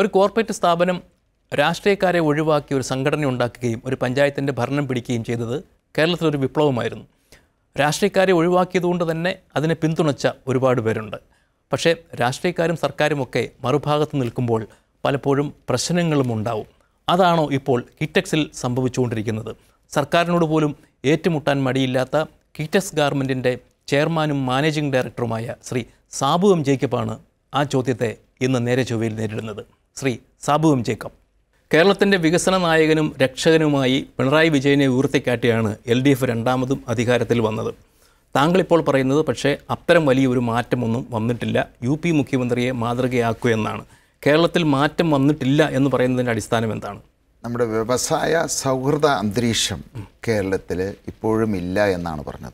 ഒരു കോർപ്പറേറ്റ് സ്ഥാപനം രാഷ്ട്രീയക്കാരെ ഒഴിവാക്കി ഒരു സംഘടന ഉണ്ടാക്കുകയും ഒരു പഞ്ചായത്തിൻ്റെ ഭരണം പിടിക്കുകയും ചെയ്തത് കേരളത്തിലൊരു വിപ്ലവമായിരുന്നു രാഷ്ട്രീയക്കാരെ ഒഴിവാക്കിയതുകൊണ്ട് തന്നെ അതിനെ പിന്തുണച്ച ഒരുപാട് പേരുണ്ട് പക്ഷേ രാഷ്ട്രീയക്കാരും സർക്കാരുമൊക്കെ മറുഭാഗത്ത് നിൽക്കുമ്പോൾ പലപ്പോഴും പ്രശ്നങ്ങളും ഉണ്ടാവും അതാണോ ഇപ്പോൾ കിറ്റക്സിൽ സംഭവിച്ചുകൊണ്ടിരിക്കുന്നത് സർക്കാരിനോട് പോലും ഏറ്റുമുട്ടാൻ മടിയില്ലാത്ത കിറ്റക്സ് ഗാർമെൻറ്റിൻ്റെ ചെയർമാനും മാനേജിംഗ് ഡയറക്ടറുമായ ശ്രീ സാബു എം ജേക്കബാണ് ആ ചോദ്യത്തെ ഇന്ന് നേരെ ചൊവ്വയിൽ നേരിടുന്നത് ശ്രീ സാബു എം ജേക്കബ് കേരളത്തിൻ്റെ വികസന നായകനും രക്ഷകനുമായി പിണറായി വിജയനെ ഉയർത്തിക്കാട്ടിയാണ് എൽ ഡി എഫ് രണ്ടാമതും അധികാരത്തിൽ വന്നത് താങ്കളിപ്പോൾ പറയുന്നത് പക്ഷേ അത്തരം വലിയൊരു മാറ്റമൊന്നും വന്നിട്ടില്ല യു പി മുഖ്യമന്ത്രിയെ മാതൃകയാക്കൂ എന്നാണ് കേരളത്തിൽ മാറ്റം വന്നിട്ടില്ല എന്ന് പറയുന്നതിൻ്റെ അടിസ്ഥാനം എന്താണ് നമ്മുടെ വ്യവസായ സൗഹൃദ അന്തരീക്ഷം കേരളത്തിൽ ഇപ്പോഴും ഇല്ല എന്നാണ് പറഞ്ഞത്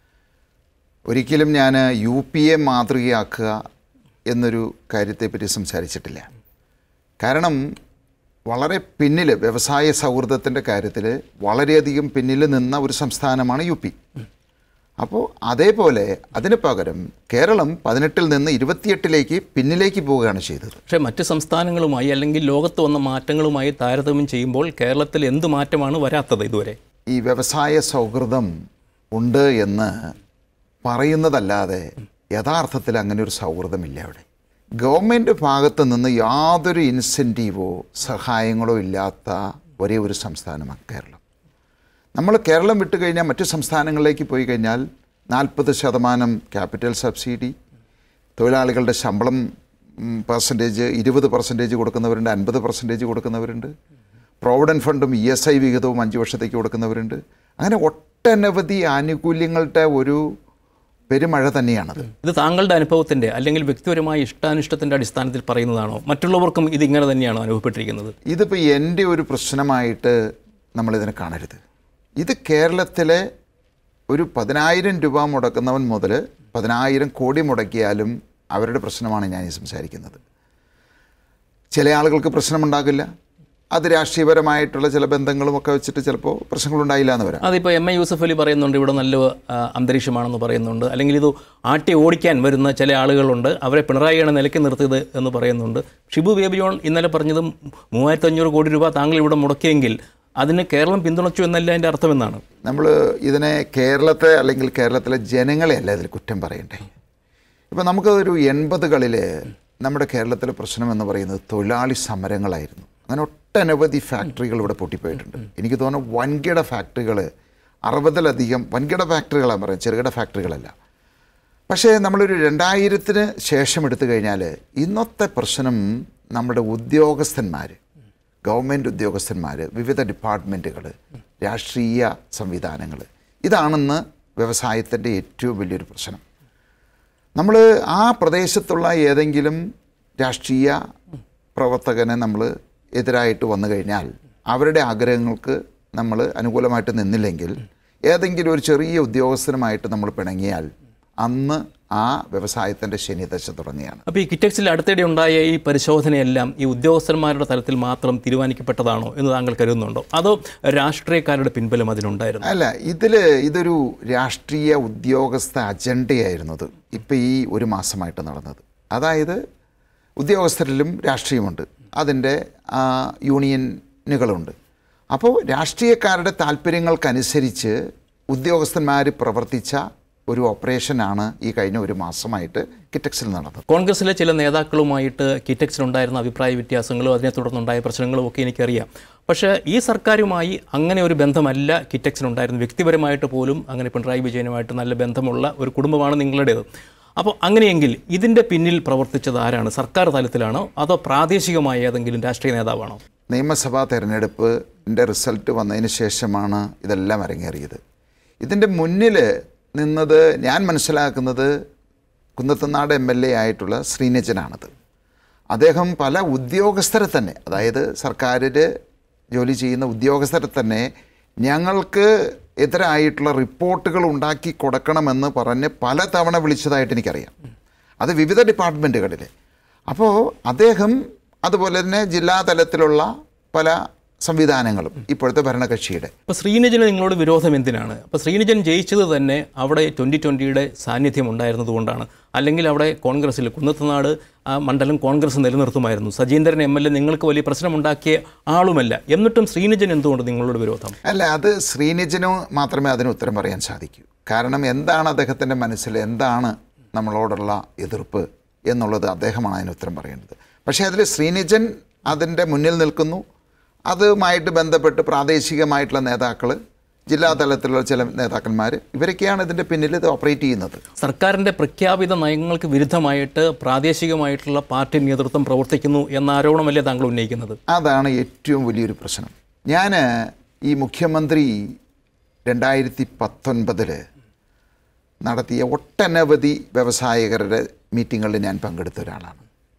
ഒരിക്കലും ഞാൻ യു പി എ മാതൃകയാക്കുക എന്നൊരു കാര്യത്തെപ്പറ്റി സംസാരിച്ചിട്ടില്ല കാരണം വളരെ പിന്നിൽ വ്യവസായ സൗഹൃദത്തിൻ്റെ കാര്യത്തിൽ വളരെയധികം പിന്നിൽ നിന്ന ഒരു സംസ്ഥാനമാണ് യു പി അപ്പോൾ അതേപോലെ അതിന് പകരം കേരളം പതിനെട്ടിൽ നിന്ന് ഇരുപത്തിയെട്ടിലേക്ക് പിന്നിലേക്ക് പോവുകയാണ് ചെയ്തത് പക്ഷേ മറ്റ് സംസ്ഥാനങ്ങളുമായി അല്ലെങ്കിൽ ലോകത്ത് വന്ന മാറ്റങ്ങളുമായി താരതമ്യം ചെയ്യുമ്പോൾ കേരളത്തിൽ എന്ത് മാറ്റമാണ് വരാത്തത് ഇതുവരെ ഈ വ്യവസായ സൗഹൃദം ഉണ്ട് എന്ന് പറയുന്നതല്ലാതെ യഥാർത്ഥത്തിൽ അങ്ങനെ ഒരു സൗഹൃദമില്ല അവിടെ ഗവൺമെൻറ് ഭാഗത്ത് നിന്ന് യാതൊരു ഇൻസെൻറ്റീവോ സഹായങ്ങളോ ഇല്ലാത്ത ഒരേ ഒരു സംസ്ഥാനമാണ് കേരളം നമ്മൾ കേരളം വിട്ട് കഴിഞ്ഞാൽ മറ്റു സംസ്ഥാനങ്ങളിലേക്ക് പോയി കഴിഞ്ഞാൽ നാൽപ്പത് ശതമാനം ക്യാപിറ്റൽ സബ്സിഡി തൊഴിലാളികളുടെ ശമ്പളം പെർസെൻറ്റേജ് ഇരുപത് പെർസെൻറ്റേജ് കൊടുക്കുന്നവരുണ്ട് അൻപത് പെർസെൻറ്റേജ് കൊടുക്കുന്നവരുണ്ട് പ്രോവിഡൻറ്റ് ഫണ്ടും ഇ എസ് ഐ വിഹിതവും അഞ്ച് വർഷത്തേക്ക് കൊടുക്കുന്നവരുണ്ട് അങ്ങനെ ഒട്ടനവധി ആനുകൂല്യങ്ങളുടെ ഒരു പെരുമഴ തന്നെയാണത് ഇത് താങ്കളുടെ അനുഭവത്തിൻ്റെ അല്ലെങ്കിൽ വ്യക്തിപരമായ ഇഷ്ടാനിഷ്ടത്തിൻ്റെ അടിസ്ഥാനത്തിൽ പറയുന്നതാണോ മറ്റുള്ളവർക്കും ഇത് ഇങ്ങനെ തന്നെയാണോ അനുഭവപ്പെട്ടിരിക്കുന്നത് ഇതിപ്പോൾ എൻ്റെ ഒരു പ്രശ്നമായിട്ട് നമ്മളിതിനെ കാണരുത് ഇത് കേരളത്തിലെ ഒരു പതിനായിരം രൂപ മുടക്കുന്നവൻ മുതൽ പതിനായിരം കോടി മുടക്കിയാലും അവരുടെ പ്രശ്നമാണ് ഞാൻ ഈ സംസാരിക്കുന്നത് ചില ആളുകൾക്ക് പ്രശ്നമുണ്ടാകില്ല അത് രാഷ്ട്രീയപരമായിട്ടുള്ള ചില ബന്ധങ്ങളും ഒക്കെ വെച്ചിട്ട് ചിലപ്പോൾ പ്രശ്നങ്ങളുണ്ടായില്ല എന്ന് വരാം അതിപ്പോൾ എം എ യൂസഫ് അലി പറയുന്നുണ്ട് ഇവിടെ നല്ല ആ, അന്തരീക്ഷമാണെന്ന് പറയുന്നുണ്ട് അല്ലെങ്കിൽ ഇത് ആട്ടി ഓടിക്കാൻ വരുന്ന ചില ആളുകളുണ്ട് അവരെ പിണറായിയാണ് നിലയ്ക്ക് നിർത്തിയത് എന്ന് പറയുന്നുണ്ട് ഷിബു ബേബി ജോൺ ഇന്നലെ പറഞ്ഞത് മൂവായിരത്തി അഞ്ഞൂറ് കോടി രൂപ താങ്കൾ ഇവിടെ മുടക്കിയെങ്കിൽ അതിന് കേരളം പിന്തുണച്ചു എന്നല്ല അതിൻ്റെ അർത്ഥം എന്നാണ് നമ്മൾ ഇതിനെ കേരളത്തെ അല്ലെങ്കിൽ കേരളത്തിലെ ജനങ്ങളെ അല്ല ഇതിൽ കുറ്റം പറയണ്ടേ ഇപ്പം നമുക്കൊരു എൺപതുകളിൽ നമ്മുടെ കേരളത്തിലെ പ്രശ്നം എന്ന് പറയുന്നത് തൊഴിലാളി സമരങ്ങളായിരുന്നു അങ്ങനെ ഒട്ടനവധി ഫാക്ടറികൾ ഇവിടെ പൊട്ടിപ്പോയിട്ടുണ്ട് എനിക്ക് തോന്നുന്നു വൻകിട ഫാക്ടറികൾ അറുപതിലധികം വൻകിട ഫാക്ടറികളാണ് പറയുന്നത് ചെറുകിട ഫാക്ടറികളല്ല പക്ഷേ നമ്മളൊരു രണ്ടായിരത്തിന് ശേഷം എടുത്തു കഴിഞ്ഞാൽ ഇന്നത്തെ പ്രശ്നം നമ്മുടെ ഉദ്യോഗസ്ഥന്മാർ ഗവൺമെൻറ് ഉദ്യോഗസ്ഥന്മാർ വിവിധ ഡിപ്പാർട്ട്മെൻറ്റുകൾ രാഷ്ട്രീയ സംവിധാനങ്ങൾ ഇതാണെന്ന് വ്യവസായത്തിൻ്റെ ഏറ്റവും വലിയൊരു പ്രശ്നം നമ്മൾ ആ പ്രദേശത്തുള്ള ഏതെങ്കിലും രാഷ്ട്രീയ പ്രവർത്തകനെ നമ്മൾ എതിരായിട്ട് വന്നു കഴിഞ്ഞാൽ അവരുടെ ആഗ്രഹങ്ങൾക്ക് നമ്മൾ അനുകൂലമായിട്ട് നിന്നില്ലെങ്കിൽ ഏതെങ്കിലും ഒരു ചെറിയ ഉദ്യോഗസ്ഥനുമായിട്ട് നമ്മൾ പിണങ്ങിയാൽ അന്ന് ആ വ്യവസായത്തിൻ്റെ ശനിദശ തുടങ്ങിയാണ് അപ്പോൾ ഈ കിറ്റക്സിൽ അടുത്തിടെ ഉണ്ടായ ഈ പരിശോധനയെല്ലാം ഈ ഉദ്യോഗസ്ഥന്മാരുടെ തലത്തിൽ മാത്രം തീരുമാനിക്കപ്പെട്ടതാണോ എന്ന് താങ്കൾ കരുതുന്നുണ്ടോ അതോ രാഷ്ട്രീയക്കാരുടെ പിൻബലം അതിനുണ്ടായിരുന്നു അല്ല ഇതിൽ ഇതൊരു രാഷ്ട്രീയ ഉദ്യോഗസ്ഥ അജണ്ടയായിരുന്നത് ഇപ്പം ഈ ഒരു മാസമായിട്ട് നടന്നത് അതായത് ഉദ്യോഗസ്ഥരിലും രാഷ്ട്രീയമുണ്ട് അതിൻ്റെ ആ, യൂണിയനുകളുണ്ട് അപ്പോൾ രാഷ്ട്രീയക്കാരുടെ താല്പര്യങ്ങൾക്കനുസരിച്ച് ഉദ്യോഗസ്ഥന്മാർ പ്രവർത്തിച്ച ഒരു ഓപ്പറേഷനാണ് ഈ കഴിഞ്ഞ ഒരു മാസമായിട്ട് കിറ്റക്സിൽ നടന്നത് കോൺഗ്രസിലെ ചില നേതാക്കളുമായിട്ട് കിറ്റക്സിലുണ്ടായിരുന്ന അഭിപ്രായ വ്യത്യാസങ്ങളും അതിനെ തുടർന്നുണ്ടായ പ്രശ്നങ്ങളും ഒക്കെ എനിക്കറിയാം പക്ഷേ ഈ സർക്കാരുമായി അങ്ങനെ ഒരു ബന്ധമല്ല കിറ്റക്സിനുണ്ടായിരുന്നു വ്യക്തിപരമായിട്ട് പോലും അങ്ങനെ പിണറായി വിജയനുമായിട്ട് നല്ല ബന്ധമുള്ള ഒരു കുടുംബമാണ് നിങ്ങളുടേത് അപ്പോൾ അങ്ങനെയെങ്കിൽ ഇതിൻ്റെ പിന്നിൽ പ്രവർത്തിച്ചത് ആരാണ് സർക്കാർ തലത്തിലാണോ അതോ പ്രാദേശികമായ ഏതെങ്കിലും രാഷ്ട്രീയ നേതാവാണോ നിയമസഭാ തെരഞ്ഞെടുപ്പിൻ്റെ റിസൾട്ട് വന്നതിന് ശേഷമാണ് ഇതെല്ലാം അരങ്ങേറിയത് ഇതിൻ്റെ മുന്നിൽ നിന്നത് ഞാൻ മനസ്സിലാക്കുന്നത് കുന്നത്തനാട് എം എൽ എ ആയിട്ടുള്ള ശ്രീനജനാണത് അദ്ദേഹം പല ഉദ്യോഗസ്ഥരെ തന്നെ അതായത് സർക്കാരിൽ ജോലി ചെയ്യുന്ന ഉദ്യോഗസ്ഥരെ തന്നെ ഞങ്ങൾക്ക് എതിരായിട്ടുള്ള റിപ്പോർട്ടുകൾ ഉണ്ടാക്കി കൊടുക്കണമെന്ന് പറഞ്ഞ് പല തവണ വിളിച്ചതായിട്ട് എനിക്കറിയാം അത് വിവിധ ഡിപ്പാർട്ട്മെൻറ്റുകളിൽ അപ്പോൾ അദ്ദേഹം അതുപോലെ തന്നെ ജില്ലാ തലത്തിലുള്ള പല സംവിധാനങ്ങളും ഇപ്പോഴത്തെ ഭരണകക്ഷിയുടെ അപ്പോൾ ശ്രീനിജന് നിങ്ങളോട് വിരോധം എന്തിനാണ് അപ്പോൾ ശ്രീനിജൻ ജയിച്ചത് തന്നെ അവിടെ ട്വൻ്റി ട്വൻ്റിയുടെ സാന്നിധ്യം ഉണ്ടായിരുന്നതുകൊണ്ടാണ് അല്ലെങ്കിൽ അവിടെ കോൺഗ്രസ്സിൽ കുന്നത്തുനാട് ആ മണ്ഡലം കോൺഗ്രസ് നിലനിർത്തുമായിരുന്നു സജീന്ദ്രൻ എം എൽ എ നിങ്ങൾക്ക് വലിയ പ്രശ്നമുണ്ടാക്കിയ ആളുമല്ല എന്നിട്ടും ശ്രീനിജൻ എന്തുകൊണ്ട് നിങ്ങളോട് വിരോധം അല്ല അത് ശ്രീനിജനു മാത്രമേ അതിന് ഉത്തരം പറയാൻ സാധിക്കൂ കാരണം എന്താണ് അദ്ദേഹത്തിൻ്റെ മനസ്സിൽ എന്താണ് നമ്മളോടുള്ള എതിർപ്പ് എന്നുള്ളത് അദ്ദേഹമാണ് അതിന് ഉത്തരം പറയേണ്ടത് പക്ഷേ അതിൽ ശ്രീനിജൻ അതിൻ്റെ മുന്നിൽ നിൽക്കുന്നു അതുമായിട്ട് ബന്ധപ്പെട്ട് പ്രാദേശികമായിട്ടുള്ള നേതാക്കൾ ജില്ലാ തലത്തിലുള്ള ചില നേതാക്കന്മാർ ഇവരൊക്കെയാണ് ഇതിൻ്റെ പിന്നിൽ ഇത് ഓപ്പറേറ്റ് ചെയ്യുന്നത് സർക്കാരിൻ്റെ പ്രഖ്യാപിത നയങ്ങൾക്ക് വിരുദ്ധമായിട്ട് പ്രാദേശികമായിട്ടുള്ള പാർട്ടി നേതൃത്വം പ്രവർത്തിക്കുന്നു എന്ന ആരോപണമല്ലേ താങ്കൾ ഉന്നയിക്കുന്നത് അതാണ് ഏറ്റവും വലിയൊരു പ്രശ്നം ഞാൻ ഈ മുഖ്യമന്ത്രി രണ്ടായിരത്തി പത്തൊൻപതിൽ നടത്തിയ ഒട്ടനവധി വ്യവസായകരുടെ മീറ്റിങ്ങുകളിൽ ഞാൻ പങ്കെടുത്ത ഒരാളാണ്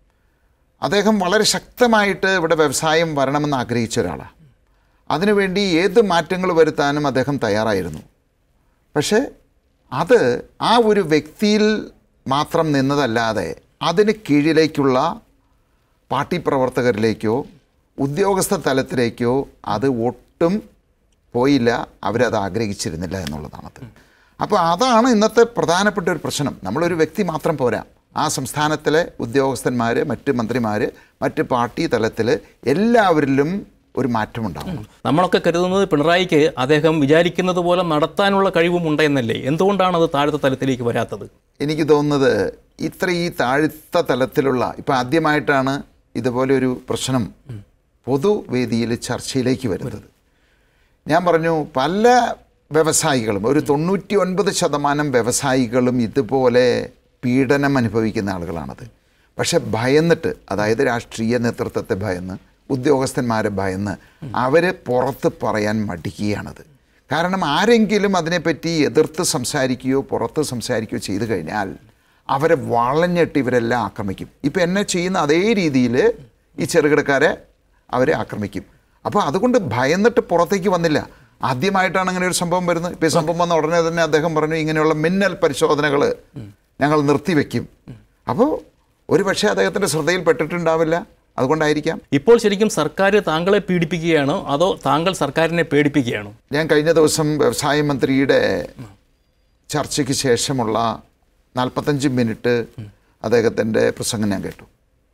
അദ്ദേഹം വളരെ ശക്തമായിട്ട് ഇവിടെ വ്യവസായം വരണമെന്ന് ആഗ്രഹിച്ച ഒരാളാണ് അതിനുവേണ്ടി ഏത് മാറ്റങ്ങൾ വരുത്താനും അദ്ദേഹം തയ്യാറായിരുന്നു പക്ഷേ അത് ആ ഒരു വ്യക്തിയിൽ മാത്രം നിന്നതല്ലാതെ അതിന് കീഴിലേക്കുള്ള പാർട്ടി പ്രവർത്തകരിലേക്കോ ഉദ്യോഗസ്ഥ തലത്തിലേക്കോ അത് ഒട്ടും പോയില്ല അവരത് ആഗ്രഹിച്ചിരുന്നില്ല എന്നുള്ളതാണത് അപ്പോൾ അതാണ് ഇന്നത്തെ പ്രധാനപ്പെട്ട ഒരു പ്രശ്നം നമ്മളൊരു വ്യക്തി മാത്രം പോരാ ആ സംസ്ഥാനത്തിലെ ഉദ്യോഗസ്ഥന്മാർ മറ്റ് മന്ത്രിമാർ മറ്റ് പാർട്ടി തലത്തിൽ എല്ലാവരിലും ഒരു മാറ്റമുണ്ടാവണം നമ്മളൊക്കെ കരുതുന്നത് പിണറായിക്ക് അദ്ദേഹം വിചാരിക്കുന്നത് പോലെ നടത്താനുള്ള കഴിവും ഉണ്ടെന്നല്ലേ എന്തുകൊണ്ടാണ് അത് താഴത്തെ തലത്തിലേക്ക് വരാത്തത് എനിക്ക് തോന്നുന്നത് ഇത്ര ഈ താഴ്ത്ത തലത്തിലുള്ള ഇപ്പം ആദ്യമായിട്ടാണ് ഇതുപോലെ ഒരു പ്രശ്നം പൊതുവേദിയിൽ ചർച്ചയിലേക്ക് വരുന്നത് ഞാൻ പറഞ്ഞു പല വ്യവസായികളും ഒരു തൊണ്ണൂറ്റി ഒൻപത് ശതമാനം വ്യവസായികളും ഇതുപോലെ പീഡനം അനുഭവിക്കുന്ന ആളുകളാണത് പക്ഷെ ഭയന്നിട്ട് അതായത് രാഷ്ട്രീയ നേതൃത്വത്തെ ഭയന്ന് ഉദ്യോഗസ്ഥന്മാരെ ഭയന്ന് അവർ പുറത്ത് പറയാൻ മടിക്കുകയാണത് കാരണം ആരെങ്കിലും അതിനെപ്പറ്റി എതിർത്ത് സംസാരിക്കുകയോ പുറത്ത് സംസാരിക്കുകയോ ചെയ്തു കഴിഞ്ഞാൽ അവരെ വളഞ്ഞിട്ട് ഇവരെല്ലാം ആക്രമിക്കും ഇപ്പം എന്നെ ചെയ്യുന്ന അതേ രീതിയിൽ ഈ ചെറുകിടക്കാരെ അവരെ ആക്രമിക്കും അപ്പോൾ അതുകൊണ്ട് ഭയന്നിട്ട് പുറത്തേക്ക് വന്നില്ല ആദ്യമായിട്ടാണ് അങ്ങനെ ഒരു സംഭവം വരുന്നത് ഇപ്പോൾ ഈ സംഭവം വന്ന ഉടനെ തന്നെ അദ്ദേഹം പറഞ്ഞു ഇങ്ങനെയുള്ള മിന്നൽ പരിശോധനകൾ ഞങ്ങൾ നിർത്തിവെക്കും അപ്പോൾ ഒരു പക്ഷേ അദ്ദേഹത്തിൻ്റെ ശ്രദ്ധയിൽപ്പെട്ടിട്ടുണ്ടാവില്ല അതുകൊണ്ടായിരിക്കാം ഇപ്പോൾ ശരിക്കും സർക്കാർ താങ്കളെ പീഡിപ്പിക്കുകയാണോ അതോ താങ്കൾ സർക്കാരിനെ പേടിപ്പിക്കുകയാണോ ഞാൻ കഴിഞ്ഞ ദിവസം വ്യവസായ മന്ത്രിയുടെ ചർച്ചയ്ക്ക് ശേഷമുള്ള നാൽപ്പത്തഞ്ച് മിനിറ്റ് അദ്ദേഹത്തിൻ്റെ പ്രസംഗം ഞാൻ കേട്ടു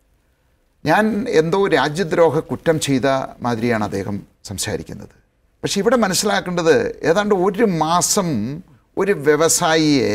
ഞാൻ എന്തോ രാജ്യദ്രോഹ കുറ്റം ചെയ്ത മാതിരിയാണ് അദ്ദേഹം സംസാരിക്കുന്നത് പക്ഷെ ഇവിടെ മനസ്സിലാക്കേണ്ടത് ഏതാണ്ട് ഒരു മാസം ഒരു വ്യവസായിയെ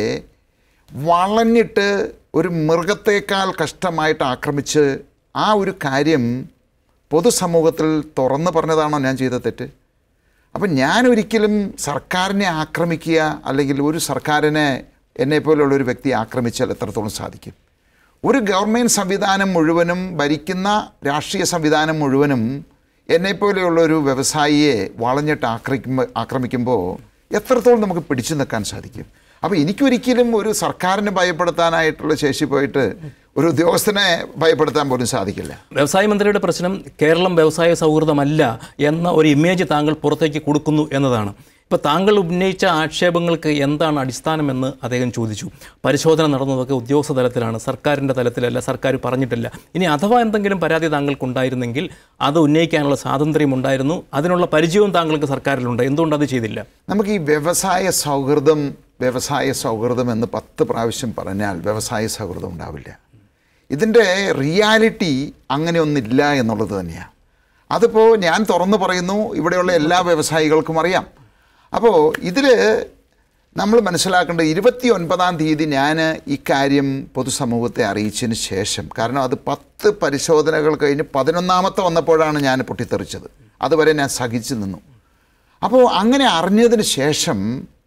വളഞ്ഞിട്ട് ഒരു മൃഗത്തേക്കാൾ കഷ്ടമായിട്ട് ആക്രമിച്ച് ആ ഒരു കാര്യം പൊതുസമൂഹത്തിൽ തുറന്നു പറഞ്ഞതാണോ ഞാൻ ചെയ്ത തെറ്റ് അപ്പം ഞാൻ ഒരിക്കലും സർക്കാരിനെ ആക്രമിക്കുക അല്ലെങ്കിൽ ഒരു സർക്കാരിനെ എന്നെപ്പോലുള്ള ഒരു വ്യക്തി ആക്രമിച്ചാൽ എത്രത്തോളം സാധിക്കും ഒരു ഗവൺമെൻറ് സംവിധാനം മുഴുവനും ഭരിക്കുന്ന രാഷ്ട്രീയ സംവിധാനം മുഴുവനും എന്നെപ്പോലെയുള്ള ഒരു വ്യവസായിയെ വളഞ്ഞിട്ട് ആക്രമിക്കുമ്പോൾ ആക്രമിക്കുമ്പോൾ എത്രത്തോളം നമുക്ക് പിടിച്ചു നിൽക്കാൻ സാധിക്കും അപ്പോൾ എനിക്കൊരിക്കലും ഒരു സർക്കാരിനെ ഭയപ്പെടുത്താനായിട്ടുള്ള ശേഷി പോയിട്ട് ഒരു ഉദ്യോഗസ്ഥനെ ഭയപ്പെടുത്താൻ പോലും സാധിക്കില്ല വ്യവസായ മന്ത്രിയുടെ പ്രശ്നം കേരളം വ്യവസായ സൗഹൃദമല്ല എന്ന ഒരു ഇമേജ് താങ്കൾ പുറത്തേക്ക് കൊടുക്കുന്നു എന്നതാണ് ഇപ്പോൾ താങ്കൾ ഉന്നയിച്ച ആക്ഷേപങ്ങൾക്ക് എന്താണ് അടിസ്ഥാനമെന്ന് അദ്ദേഹം ചോദിച്ചു പരിശോധന നടന്നതൊക്കെ ഉദ്യോഗസ്ഥ തലത്തിലാണ് സർക്കാരിൻ്റെ തലത്തിലല്ല സർക്കാർ പറഞ്ഞിട്ടില്ല ഇനി അഥവാ എന്തെങ്കിലും പരാതി താങ്കൾക്കുണ്ടായിരുന്നെങ്കിൽ അത് ഉന്നയിക്കാനുള്ള സ്വാതന്ത്ര്യം ഉണ്ടായിരുന്നു അതിനുള്ള പരിചയവും താങ്കൾക്ക് സർക്കാരിലുണ്ട് എന്തുകൊണ്ട് അത് ചെയ്തില്ല നമുക്ക് ഈ വ്യവസായ സൗഹൃദം വ്യവസായ സൗഹൃദം എന്ന് പത്ത് പ്രാവശ്യം പറഞ്ഞാൽ വ്യവസായ സൗഹൃദം ഉണ്ടാവില്ല ഇതിൻ്റെ റിയാലിറ്റി അങ്ങനെ ഒന്നില്ല എന്നുള്ളത് തന്നെയാണ് അതിപ്പോൾ ഞാൻ തുറന്നു പറയുന്നു ഇവിടെയുള്ള എല്ലാ വ്യവസായികൾക്കും അറിയാം അപ്പോൾ ഇതിൽ നമ്മൾ മനസ്സിലാക്കേണ്ടത് ഇരുപത്തി ഒൻപതാം തീയതി ഞാൻ ഇക്കാര്യം പൊതുസമൂഹത്തെ അറിയിച്ചതിന് ശേഷം കാരണം അത് പത്ത് പരിശോധനകൾ കഴിഞ്ഞ് പതിനൊന്നാമത്തെ വന്നപ്പോഴാണ് ഞാൻ പൊട്ടിത്തെറിച്ചത് അതുവരെ ഞാൻ സഹിച്ചു നിന്നു അപ്പോൾ അങ്ങനെ അറിഞ്ഞതിന് ശേഷം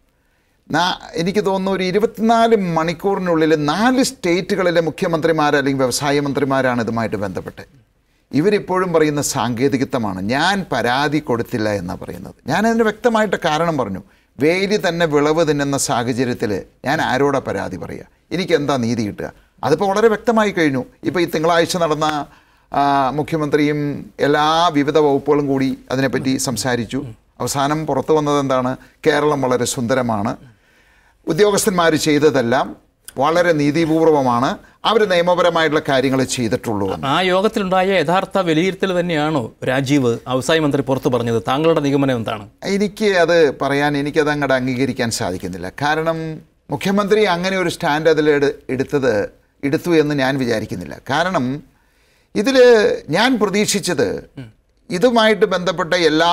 നാ- എനിക്ക് തോന്നുന്നു ഒരു ഇരുപത്തിനാല് മണിക്കൂറിനുള്ളിൽ നാല് സ്റ്റേറ്റുകളിലെ മുഖ്യമന്ത്രിമാർ അല്ലെങ്കിൽ വ്യവസായ മന്ത്രിമാരാണ് ഇതുമായിട്ട് ബന്ധപ്പെട്ട് ഇവരിപ്പോഴും പറയുന്ന സാങ്കേതികത്വമാണ് ഞാൻ പരാതി കൊടുത്തില്ല എന്നാണ് പറയുന്നത് ഞാനതിന് വ്യക്തമായിട്ട് കാരണം പറഞ്ഞു വേലി തന്നെ വിളവ് തിന്നുന്ന സാഹചര്യത്തിൽ ഞാൻ ആരോടാ പരാതി പറയുക എനിക്ക് എന്താ നീതി കിട്ടുക അതിപ്പോൾ വളരെ വ്യക്തമായി കഴിഞ്ഞു ഇപ്പോൾ ഈ തിങ്കളാഴ്ച നടന്ന ആ, മുഖ്യമന്ത്രിയും എല്ലാ വിവിധ വകുപ്പുകളും കൂടി അതിനെപ്പറ്റി സംസാരിച്ചു അവസാനം പുറത്തു വന്നത് എന്താണ് കേരളം വളരെ സുന്ദരമാണ് ഉദ്യോഗസ്ഥന്മാർ ചെയ്തതെല്ലാം വളരെ നീതിപൂർവമാണ് അവർ നിയമപരമായിട്ടുള്ള കാര്യങ്ങൾ ചെയ്തിട്ടുള്ളൂ എന്ന്. ആ യോഗത്തിലുണ്ടായ യഥാർത്ഥ വിലയിരുത്തൽ തന്നെയാണോ രാജീവ് വ്യവസായ മന്ത്രി പുറത്തു പറഞ്ഞത് താങ്കളുടെ നിഗമനം എന്താണ് എനിക്ക് അത് പറയാൻ എനിക്കത് അങ്ങോട്ട് അംഗീകരിക്കാൻ സാധിക്കുന്നില്ല കാരണം മുഖ്യമന്ത്രി അങ്ങനെ ഒരു സ്റ്റാൻഡ് അതിൽ എടു- എടുത്തത് എടുത്തു എന്ന് ഞാൻ വിചാരിക്കുന്നില്ല കാരണം ഇതിൽ ഞാൻ പ്രതീക്ഷിച്ചത് ഇതുമായിട്ട് ബന്ധപ്പെട്ട എല്ലാ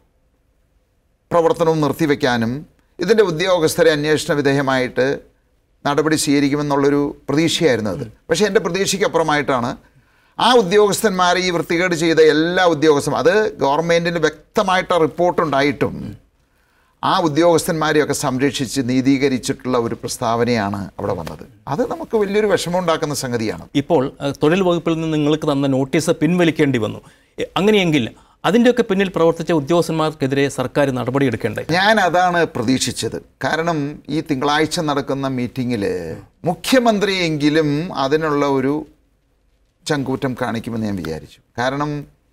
പ്രവർത്തനവും നിർത്തിവെക്കാനും ഇതിൻ്റെ ഉദ്യോഗസ്ഥരെ അന്വേഷണ വിധേയമായിട്ട് നടപടി സ്വീകരിക്കുമെന്നുള്ളൊരു പ്രതീക്ഷയായിരുന്നു അത് പക്ഷേ എൻ്റെ പ്രതീക്ഷയ്ക്കപ്പുറമായിട്ടാണ് ആ ഉദ്യോഗസ്ഥന്മാരെ ഈ വൃത്തികേട് ചെയ്ത എല്ലാ ഉദ്യോഗസ്ഥരും അത് ഗവൺമെൻറ്റിന് വ്യക്തമായിട്ട് റിപ്പോർട്ടുണ്ടായിട്ടും ആ ഉദ്യോഗസ്ഥന്മാരെയൊക്കെ സംരക്ഷിച്ച് നീതീകരിച്ചിട്ടുള്ള ഒരു പ്രസ്താവനയാണ് അവിടെ വന്നത് അത് നമുക്ക് വലിയൊരു വിഷമമുണ്ടാക്കുന്ന സംഗതിയാണ് ഇപ്പോൾ അഹ്, തൊഴിൽ വകുപ്പിൽ നിന്ന് നിങ്ങൾക്ക് തന്ന നോട്ടീസ് പിൻവലിക്കേണ്ടി വന്നു എ- അങ്ങനെയെങ്കിൽ അതിൻ്റെയൊക്കെ പിന്നിൽ പ്രവർത്തിച്ച ഉദ്യോഗസ്ഥന്മാർക്കെതിരെ സർക്കാർ നടപടിയെടുക്കേണ്ടേ ഞാൻ അതാണ് പ്രതീക്ഷിച്ചത് കാരണം ഈ തിങ്കളാഴ്ച നടക്കുന്ന മീറ്റിങ്ങിൽ മുഖ്യമന്ത്രിയെങ്കിലും അതിനുള്ള ഒരു ചങ്കൂറ്റം കാണിക്കുമെന്ന് ഞാൻ വിചാരിച്ചു കാരണം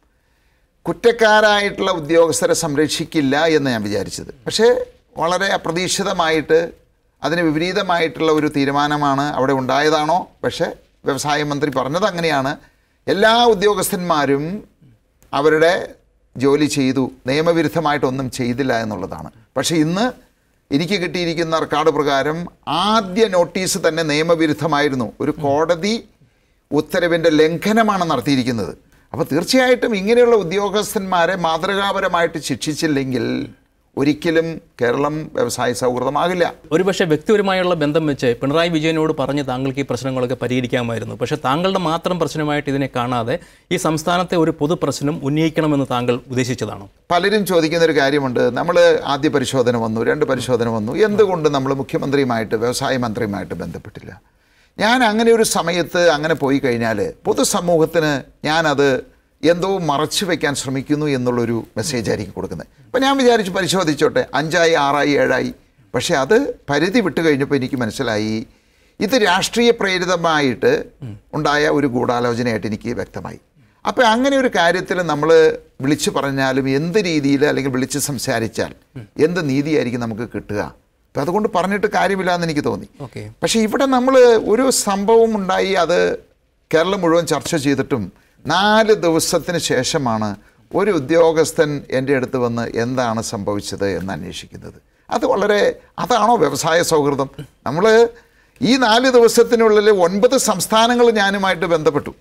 കുറ്റക്കാരായിട്ടുള്ള ഉദ്യോഗസ്ഥരെ സംരക്ഷിക്കില്ല എന്ന് ഞാൻ വിചാരിച്ചത് പക്ഷേ വളരെ അപ്രതീക്ഷിതമായിട്ട് അതിന് വിപരീതമായിട്ടുള്ള ഒരു തീരുമാനമാണ് അവിടെ ഉണ്ടായതാണോ പക്ഷേ വ്യവസായ മന്ത്രി പറഞ്ഞത് അങ്ങനെയാണ് എല്ലാ ഉദ്യോഗസ്ഥന്മാരും അവരുടെ ജോലി ചെയ്തു നിയമവിരുദ്ധമായിട്ടൊന്നും ചെയ്തില്ല എന്നുള്ളതാണ് പക്ഷേ ഇന്ന് എനിക്ക് കിട്ടിയിരിക്കുന്ന റെക്കോർഡ് പ്രകാരം ആദ്യ നോട്ടീസ് തന്നെ നിയമവിരുദ്ധമായിരുന്നു ഒരു കോടതി ഉത്തരവിൻ്റെ ലംഘനമാണ് നടത്തിയിരിക്കുന്നത് അപ്പോൾ തീർച്ചയായിട്ടും ഇങ്ങനെയുള്ള ഉദ്യോഗസ്ഥന്മാരെ മാതൃകാപരമായിട്ട് ശിക്ഷിച്ചില്ലെങ്കിൽ ഒരിക്കലും കേരളം വ്യവസായ സൗഹൃദമാകില്ല ഒരുപക്ഷെ വ്യക്തിപരമായുള്ള ബന്ധം വെച്ച് പിണറായി വിജയനോട് പറഞ്ഞ് താങ്കൾക്ക് ഈ പ്രശ്നങ്ങളൊക്കെ പരിഹരിക്കാമായിരുന്നു പക്ഷേ താങ്കളുടെ മാത്രം പ്രശ്നമായിട്ട് ഇതിനെ കാണാതെ ഈ സംസ്ഥാനത്തെ ഒരു പൊതു പ്രശ്നം ഉന്നയിക്കണമെന്ന് താങ്കൾ ഉദ്ദേശിച്ചതാണോ പലരും ചോദിക്കുന്ന ഒരു കാര്യമുണ്ട് നമ്മൾ ആദ്യ പരിശോധന വന്നു രണ്ട് പരിശോധന വന്നു എന്തുകൊണ്ട് നമ്മൾ മുഖ്യമന്ത്രിയുമായിട്ട് വ്യവസായ മന്ത്രിയുമായിട്ട് ബന്ധപ്പെട്ടില്ല ഞാൻ അങ്ങനെ ഒരു സമയത്ത് അങ്ങനെ പോയി കഴിഞ്ഞാൽ പൊതുസമൂഹത്തിന് ഞാനത് എന്തോ മറച്ചു വെക്കാൻ ശ്രമിക്കുന്നു എന്നുള്ളൊരു മെസ്സേജ് ആയിരിക്കും കൊടുക്കുന്നത് അപ്പം ഞാൻ വിചാരിച്ചു പരിശോധിച്ചോട്ടെ അഞ്ചായി ആറായി ഏഴായി പക്ഷേ അത് പരിധി വിട്ട് കഴിഞ്ഞപ്പോൾ എനിക്ക് മനസ്സിലായി ഇത് രാഷ്ട്രീയ പ്രേരിതമായിട്ട് ഉണ്ടായ ഒരു ഗൂഢാലോചനയായിട്ട് എനിക്ക് വ്യക്തമായി അപ്പോൾ അങ്ങനെ ഒരു കാര്യത്തിൽ നമ്മൾ വിളിച്ചു പറഞ്ഞാലും എന്ത് രീതിയിൽ അല്ലെങ്കിൽ വിളിച്ച് സംസാരിച്ചാൽ എന്ത് നീതിയായിരിക്കും നമുക്ക് കിട്ടുക അപ്പം അതുകൊണ്ട് പറഞ്ഞിട്ട് കാര്യമില്ല എന്ന് എനിക്ക് തോന്നി ഓക്കെ പക്ഷേ ഇവിടെ നമ്മൾ ഒരു സംഭവം ഉണ്ടായി അത് കേരളം മുഴുവൻ ചർച്ച ചെയ്തിട്ടും നാല് ദിവസത്തിന് ശേഷമാണ് ഒരു ഉദ്യോഗസ്ഥൻ എൻ്റെ അടുത്ത് വന്ന് എന്താണ് സംഭവിച്ചത് എന്ന് അന്വേഷിക്കുന്നത് അത് വളരെ അതാണോ വ്യവസായ സൗഹൃദം നമ്മൾ ഈ നാല് ദിവസത്തിനുള്ളിൽ ഒൻപത് സംസ്ഥാനങ്ങൾ ഞാനുമായിട്ട് ബന്ധപ്പെട്ടു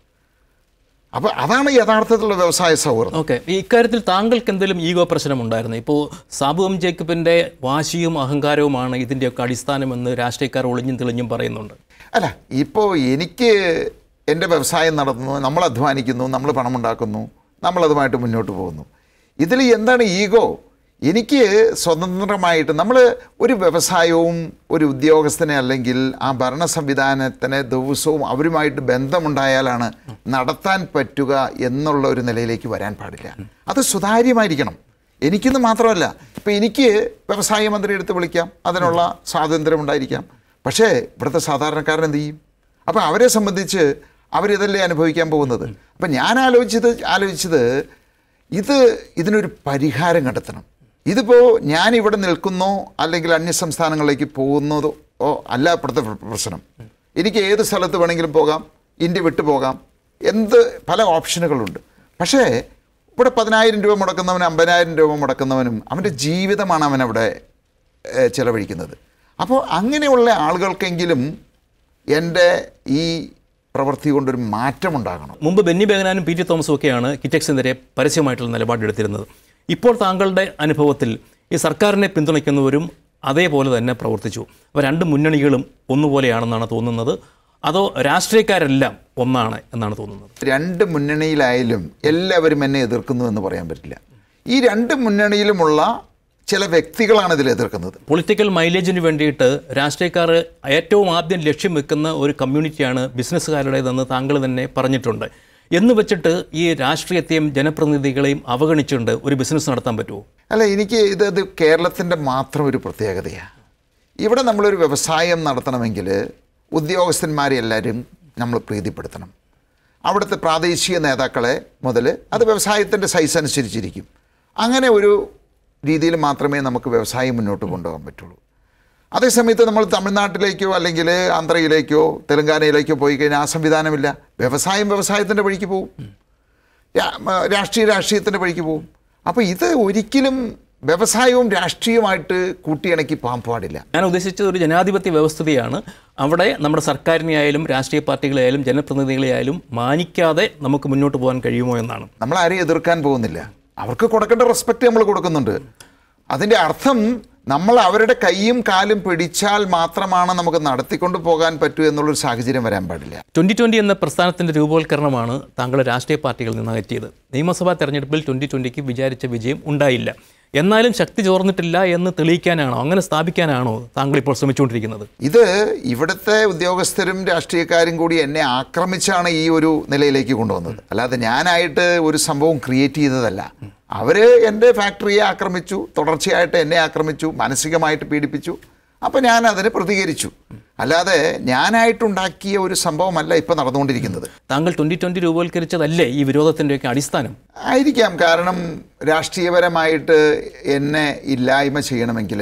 അപ്പോൾ അതാണ് യഥാർത്ഥത്തിലുള്ള വ്യവസായ സൗഹൃദം ഓക്കെ ഈ ഇക്കാര്യത്തിൽ താങ്കൾക്ക് എന്തെങ്കിലും ഈഗോ പ്രശ്നമുണ്ടായിരുന്നു ഇപ്പോൾ സാബു എം ജേക്കബിൻ്റെ വാശിയും അഹങ്കാരവുമാണ് ഇതിൻ്റെയൊക്കെ അടിസ്ഥാനമെന്ന് രാഷ്ട്രീയക്കാർ ഒളിഞ്ഞും തെളിഞ്ഞും പറയുന്നുണ്ട് അല്ല ഇപ്പോൾ എനിക്ക് എൻ്റെ വ്യവസായം നടത്തുന്നു നമ്മൾ അധ്വാനിക്കുന്നു നമ്മൾ പണമുണ്ടാക്കുന്നു നമ്മളതുമായിട്ട് മുന്നോട്ട് പോകുന്നു ഇതിൽ എന്താണ് ഈഗോ എനിക്ക് സ്വതന്ത്രമായിട്ട് നമ്മൾ ഒരു വ്യവസായവും ഒരു ഉദ്യോഗസ്ഥനെ അല്ലെങ്കിൽ ആ ഭരണ സംവിധാനത്തിന് ദിവസവും അവരുമായിട്ട് ബന്ധമുണ്ടായാലാണ് നടത്താൻ പറ്റുക എന്നുള്ള ഒരു നിലയിലേക്ക് വരാൻ പാടില്ല അത് സുതാര്യമായിരിക്കണം എനിക്കിന്ന് മാത്രമല്ല ഇപ്പം എനിക്ക് വ്യവസായ മന്ത്രി എടുത്ത് വിളിക്കാം അതിനുള്ള സ്വാതന്ത്ര്യം ഉണ്ടായിരിക്കാം പക്ഷേ ഇവിടുത്തെ സാധാരണക്കാരൻ എന്ത് ചെയ്യും അപ്പം അവരെ സംബന്ധിച്ച് അവരിതല്ലേ അനുഭവിക്കാൻ പോകുന്നത് അപ്പം ഞാൻ ആലോചിച്ചത് ആലോചിച്ചത് ഇത് ഇതിനൊരു പരിഹാരം കണ്ടെത്തണം ഇതിപ്പോൾ ഞാൻ ഇവിടെ നിൽക്കുന്നോ അല്ലെങ്കിൽ അന്യ സംസ്ഥാനങ്ങളിലേക്ക് പോകുന്നതോ ഓ അല്ല ഇപ്പോഴത്തെ പ്ര- പ്രശ്നം എനിക്ക് ഏത് സ്ഥലത്ത് വേണമെങ്കിലും പോകാം ഇന്ത്യ വിട്ടു പോകാം എന്ത് പല ഓപ്ഷനുകളുണ്ട് പക്ഷേ ഇവിടെ പതിനായിരം രൂപ മുടക്കുന്നവനും അമ്പതിനായിരം രൂപ മുടക്കുന്നവനും അവൻ്റെ ജീവിതമാണ് അവൻ അവിടെ ഏഹ്, ചെലവഴിക്കുന്നത് അപ്പോൾ അങ്ങനെയുള്ള ആളുകൾക്കെങ്കിലും എൻ്റെ ഈ പ്രവൃത്തി കൊണ്ടൊരു മാറ്റമുണ്ടാകണം മുമ്പ് ബെന്നി ബെഹനാനും പി ടി തോമസും ഒക്കെയാണ് കിറ്റക്സിനെതിരെ പരസ്യമായിട്ടുള്ള നിലപാടെടുത്തിരുന്നത് ഇപ്പോൾ താങ്കളുടെ അനുഭവത്തിൽ ഈ സർക്കാരിനെ പിന്തുണയ്ക്കുന്നവരും അതേപോലെ തന്നെ പ്രവർത്തിച്ചു അപ്പോൾ രണ്ട് മുന്നണികളും ഒന്നുപോലെയാണെന്നാണ് തോന്നുന്നത് അതോ രാഷ്ട്രീയക്കാരെല്ലാം ഒന്നാണ് എന്നാണ് തോന്നുന്നത് രണ്ട് മുന്നണിയിലായാലും എല്ലാവരും എന്നെ എതിർക്കുന്നു എന്ന് പറയാൻ പറ്റില്ല ഈ രണ്ട് മുന്നണിയിലുമുള്ള ചില വ്യക്തികളാണ് ഇതിൽ എതിർക്കുന്നത് പൊളിറ്റിക്കൽ മൈലേജിന് വേണ്ടിയിട്ട് രാഷ്ട്രീയക്കാർ ഏറ്റവും ആദ്യം ലക്ഷ്യം വെക്കുന്ന ഒരു കമ്മ്യൂണിറ്റിയാണ് ബിസിനസ്സുകാരുടേതെന്ന് താങ്കൾ തന്നെ പറഞ്ഞിട്ടുണ്ട് എന്ന് വെച്ചിട്ട് ഈ രാഷ്ട്രീയത്തെയും ജനപ്രതിനിധികളെയും അവഗണിച്ചുകൊണ്ട് ഒരു ബിസിനസ് നടത്താൻ പറ്റുമോ അല്ല എനിക്ക് ഇത് ഇത് കേരളത്തിൻ്റെ മാത്രം ഒരു പ്രത്യേകതയാണ് ഇവിടെ നമ്മളൊരു വ്യവസായം നടത്തണമെങ്കിൽ ഉദ്യോഗസ്ഥന്മാരെ എല്ലാവരും നമ്മൾ പ്രീതിപ്പെടുത്തണം അവിടുത്തെ പ്രാദേശിക നേതാക്കളെ മുതൽ അത് വ്യവസായത്തിൻ്റെ സൈസ് അനുസരിച്ചിരിക്കും അങ്ങനെ ഒരു രീതിയിൽ മാത്രമേ നമുക്ക് വ്യവസായം മുന്നോട്ട് കൊണ്ടുപോകാൻ പറ്റുള്ളൂ അതേസമയത്ത് നമ്മൾ തമിഴ്നാട്ടിലേക്കോ അല്ലെങ്കിൽ ആന്ധ്രയിലേക്കോ തെലങ്കാനയിലേക്കോ പോയി കഴിഞ്ഞാൽ ആ സംവിധാനമില്ല വ്യവസായം വ്യവസായത്തിൻ്റെ വഴിക്ക് പോകും രാ- മ- രാഷ്ട്രീയ രാഷ്ട്രീയത്തിൻ്റെ വഴിക്ക് പോകും അപ്പോൾ ഇത് ഒരിക്കലും വ്യവസായവും രാഷ്ട്രീയമായിട്ട് കൂട്ടിയിണക്കി പോകാൻ പാടില്ല ഞാൻ ഉദ്ദേശിച്ചത് ഒരു ജനാധിപത്യ വ്യവസ്ഥിതിയാണ് അവിടെ നമ്മുടെ സർക്കാരിനെയായാലും രാഷ്ട്രീയ പാർട്ടികളെയായാലും ജനപ്രതിനിധികളെയായാലും മാനിക്കാതെ നമുക്ക് മുന്നോട്ട് പോകാൻ കഴിയുമോ എന്നാണ് നമ്മൾ ആരെയും എതിർക്കാൻ പോകുന്നില്ല അവർക്ക് കൊടുക്കേണ്ട റെസ്പെക്റ്റ് നമ്മൾ കൊടുക്കുന്നുണ്ട് അതിൻ്റെ അർത്ഥം നമ്മൾ അവരുടെ കൈയും കാലും പിടിച്ചാൽ മാത്രമാണ് നമുക്ക് നടത്തിക്കൊണ്ട് പോകാൻ പറ്റൂ എന്നുള്ളൊരു സാഹചര്യം വരാൻ പാടില്ല ട്വൻ്റി ട്വൻ്റി എന്ന പ്രസ്ഥാനത്തിൻ്റെ രൂപവൽക്കരണമാണ് താങ്കളെ രാഷ്ട്രീയ പാർട്ടികളിൽ നിന്ന് അകറ്റിയത് നിയമസഭാ തെരഞ്ഞെടുപ്പിൽ ട്വൻ്റി ട്വൻ്റിക്ക് വിചാരിച്ച വിജയം ഉണ്ടായില്ല എന്നാലും ശക്തി ചോർന്നിട്ടില്ല എന്ന് തെളിയിക്കാനാണോ അങ്ങനെ സ്ഥാപിക്കാനാണോ താങ്കൾ ഇപ്പോൾ ശ്രമിച്ചുകൊണ്ടിരിക്കുന്നത് ഇത് ഇവിടുത്തെ ഉദ്യോഗസ്ഥരും രാഷ്ട്രീയക്കാരും കൂടി എന്നെ ആക്രമിച്ചാണ് ഈ ഒരു നിലയിലേക്ക് കൊണ്ടുവന്നത് അല്ലാതെ ഞാനായിട്ട് ഒരു സംഭവം ക്രിയേറ്റ് ചെയ്തതല്ല അവർ എൻ്റെ ഫാക്ടറിയെ ആക്രമിച്ചു തുടർച്ചയായിട്ട് എന്നെ ആക്രമിച്ചു മാനസികമായിട്ട് പീഡിപ്പിച്ചു അപ്പോൾ ഞാൻ അതിന് പ്രതികരിച്ചു അല്ലാതെ ഞാനായിട്ടുണ്ടാക്കിയ ഒരു സംഭവമല്ല ഇപ്പോൾ നടന്നുകൊണ്ടിരിക്കുന്നത് താങ്കൾ ട്വൻ്റി ട്വൻ്റി രൂപവൽക്കരിച്ചതല്ലേ ഈ വിരോധത്തിൻ്റെയൊക്കെ അടിസ്ഥാനം ആയിരിക്കാം കാരണം രാഷ്ട്രീയപരമായിട്ട് എന്നെ ഇല്ലായ്മ ചെയ്യണമെങ്കിൽ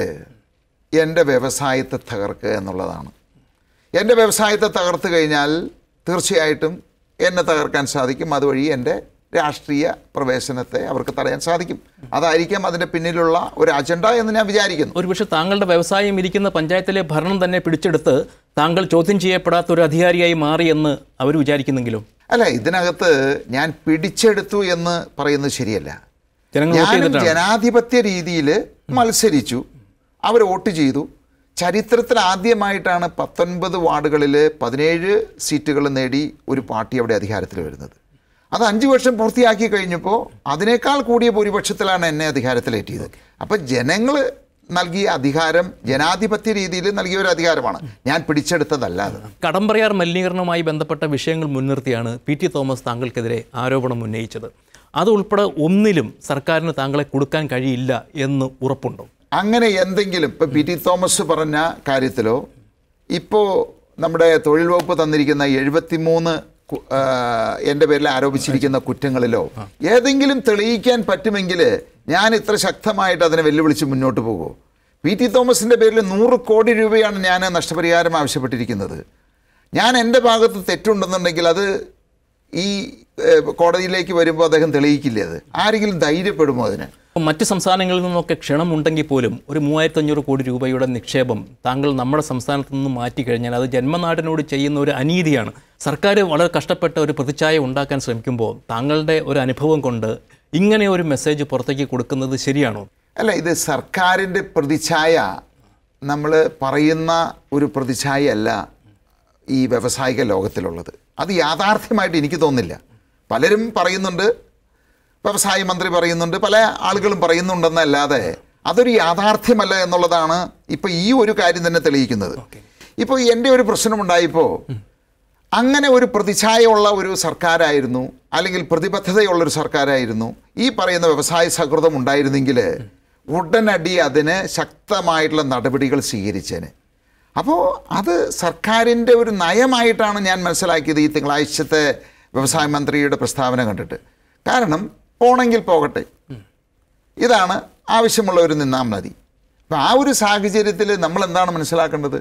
എൻ്റെ വ്യവസായത്തെ തകർക്കുക എന്നുള്ളതാണ് എൻ്റെ വ്യവസായത്തെ തകർത്ത് കഴിഞ്ഞാൽ തീർച്ചയായിട്ടും എന്നെ തകർക്കാൻ സാധിക്കും അതുവഴി എൻ്റെ രാഷ്ട്രീയ പ്രവേശനത്തെ അവർക്ക് തടയാൻ സാധിക്കും അതായിരിക്കാം അതിൻ്റെ പിന്നിലുള്ള ഒരു അജണ്ട എന്ന് ഞാൻ വിചാരിക്കുന്നു ഒരുപക്ഷെ താങ്കളുടെ വ്യവസായം ഇരിക്കുന്ന പഞ്ചായത്തിലെ ഭരണം തന്നെ പിടിച്ചെടുത്ത് താങ്കൾ ചോദ്യം ചെയ്യപ്പെടാത്ത ഒരു അധികാരിയായി മാറിയെന്ന് അവർ വിചാരിക്കുന്നെങ്കിലും അല്ല ഇതിനകത്ത് ഞാൻ പിടിച്ചെടുത്തു എന്ന് പറയുന്നത് ശരിയല്ല ജനങ്ങൾ വോട്ട് ഞാനും ചെയ്തിട്ടാണ് ജനാധിപത്യ രീതിയിൽ മത്സരിച്ചു അവർ വോട്ട് ചെയ്തു ചരിത്രത്തിൽ ആദ്യമായിട്ടാണ് പത്തൊൻപത് വാർഡുകളിൽ പതിനേഴ് സീറ്റുകൾ നേടി ഒരു പാർട്ടി അവിടെ അധികാരത്തിൽ വരുന്നത് അത് അഞ്ച് വർഷം പൂർത്തിയാക്കി കഴിഞ്ഞപ്പോൾ അതിനേക്കാൾ കൂടിയ ഭൂരിപക്ഷത്തിലാണ് എന്നെ അധികാരത്തിലേറ്റിയത് അപ്പം ജനങ്ങൾ നൽകിയ അധികാരം ജനാധിപത്യ രീതിയിൽ നൽകിയ ഒരു അധികാരമാണ് ഞാൻ പിടിച്ചെടുത്തതല്ല അത് കടമ്പറയാർ മലിനീകരണവുമായി ബന്ധപ്പെട്ട വിഷയങ്ങൾ മുൻനിർത്തിയാണ് പി ടി തോമസ് താങ്കൾക്കെതിരെ ആരോപണം ഉന്നയിച്ചത് അത് ഉൾപ്പെടെ ഒന്നിലും സർക്കാരിന് താങ്കളെ കൊടുക്കാൻ കഴിയില്ല എന്ന് ഉറപ്പുണ്ടോ അങ്ങനെ എന്തെങ്കിലും ഇപ്പോൾ പി ടി തോമസ് പറഞ്ഞ കാര്യത്തിലോ ഇപ്പോൾ നമ്മുടെ തൊഴിൽ വകുപ്പ് തന്നിരിക്കുന്ന എഴുപത്തിമൂന്ന് കു- ആ, എൻ്റെ പേരിൽ ആരോപിച്ചിരിക്കുന്ന കുറ്റങ്ങളിലോ ഏതെങ്കിലും തെളിയിക്കാൻ പറ്റുമെങ്കിൽ ഞാൻ ഇത്ര ശക്തമായിട്ട് അതിനെ വെല്ലുവിളിച്ച് മുന്നോട്ട് പോകുമോ പി ടി തോമസിൻ്റെ പേരിൽ നൂറ് കോടി രൂപയാണ് ഞാൻ നഷ്ടപരിഹാരം ആവശ്യപ്പെട്ടിരിക്കുന്നത് ഞാൻ എൻ്റെ ഭാഗത്ത് തെറ്റുണ്ടെന്നുണ്ടെങ്കിൽ അത് ഈ ഏഹ്, കോടതിയിലേക്ക് വരുമ്പോൾ അദ്ദേഹം തെളിയിക്കില്ലേ അത് ആരെങ്കിലും ധൈര്യപ്പെടുമോ അതിന് അപ്പം മറ്റ് സംസ്ഥാനങ്ങളിൽ നിന്നൊക്കെ ക്ഷണം ഉണ്ടെങ്കിൽ പോലും ഒരു മൂവായിരത്തി അഞ്ഞൂറ് കോടി രൂപയുടെ നിക്ഷേപം താങ്കൾ നമ്മുടെ സംസ്ഥാനത്ത് നിന്ന് മാറ്റി കഴിഞ്ഞാൽ അത് ജന്മനാടിനോട് ചെയ്യുന്ന ഒരു അനീതിയാണ് സർക്കാർ വളരെ കഷ്ടപ്പെട്ട ഒരു പ്രതിച്ഛായ ഉണ്ടാക്കാൻ ശ്രമിക്കുമ്പോൾ താങ്കളുടെ ഒരു അനുഭവം കൊണ്ട് ഇങ്ങനെ ഒരു മെസ്സേജ് പുറത്തേക്ക് കൊടുക്കുന്നത് ശരിയാണോ അല്ല ഇത് സർക്കാരിൻ്റെ പ്രതിച്ഛായ നമ്മൾ പറയുന്ന ഒരു പ്രതിച്ഛായ അല്ല ഈ വ്യവസായിക ലോകത്തിലുള്ളത് അത് യാഥാർത്ഥ്യമായിട്ട് എനിക്ക് തോന്നുന്നില്ല പലരും പറയുന്നുണ്ട് വ്യവസായ മന്ത്രി പറയുന്നുണ്ട് പല ആളുകളും പറയുന്നുണ്ടെന്നല്ലാതെ അതൊരു യാഥാർത്ഥ്യമല്ല എന്നുള്ളതാണ് ഇപ്പോൾ ഈ ഒരു കാര്യം തന്നെ തെളിയിക്കുന്നത് ഇപ്പോൾ എൻ്റെ ഒരു പ്രശ്നമുണ്ടായപ്പോൾ അങ്ങനെ ഒരു പ്രതിച്ഛായയുള്ള ഒരു സർക്കാരായിരുന്നു അല്ലെങ്കിൽ പ്രതിബദ്ധതയുള്ള ഒരു സർക്കാരായിരുന്നു ഈ പറയുന്ന വ്യവസായ സൗഹൃദം ഉണ്ടായിരുന്നെങ്കിൽ ഉടനടി അതിന് ശക്തമായിട്ടുള്ള നടപടികൾ സ്വീകരിച്ചേനെ അപ്പോൾ അത് സർക്കാരിൻ്റെ ഒരു നയമായിട്ടാണ് ഞാൻ മനസ്സിലാക്കിയത് ഈ തിങ്കളാഴ്ചത്തെ വ്യവസായ മന്ത്രിയുടെ പ്രസ്താവന കണ്ടിട്ട് കാരണം പോണെങ്കിൽ പോകട്ടെ ഇതാണ് ആവശ്യമുള്ളവർ നിന്നാൽ മതി അപ്പം ആ ഒരു സാഹചര്യത്തിൽ നമ്മൾ എന്താണ് മനസ്സിലാക്കേണ്ടത്